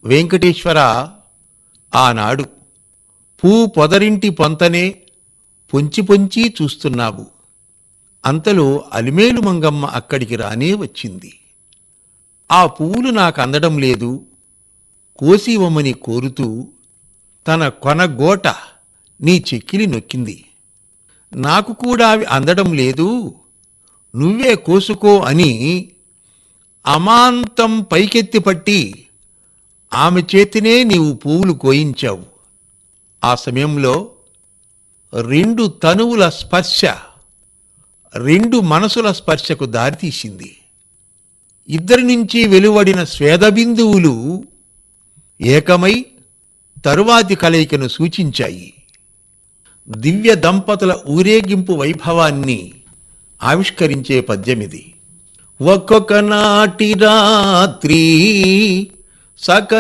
వెంకటేశ్వర ఆనాడు పూ పొదరింటి పొంతనే పొంచి పొంచి చూస్తున్నావు అంతలో అలిమేలు మంగమ్మ అక్కడికి రానే వచ్చింది ఆ పువ్వులు నాకు అందడం లేదు కోసివమ్మని కోరుతూ తన కొనగోట నీ చెక్కిలి నొక్కింది నాకు కూడా అవి అందడం లేదు నువ్వే కోసుకో అని అమాంతం పైకెత్తి పట్టి ఆమె చేతినే నీవు పువ్వులు కోయించావు ఆ సమయంలో రెండు తనువుల స్పర్శ రెండు మనసుల స్పర్శకు దారితీసింది ఇద్దరి నుంచి వెలువడిన స్వేదబిందువులు ఏకమై తరువాతి కలయికను సూచించాయి దివ్య దంపతుల ఊరేగింపు వైభవాన్ని ఆవిష్కరించే పద్యమిది ఒక్కొక్క నాటి రాత్రి సక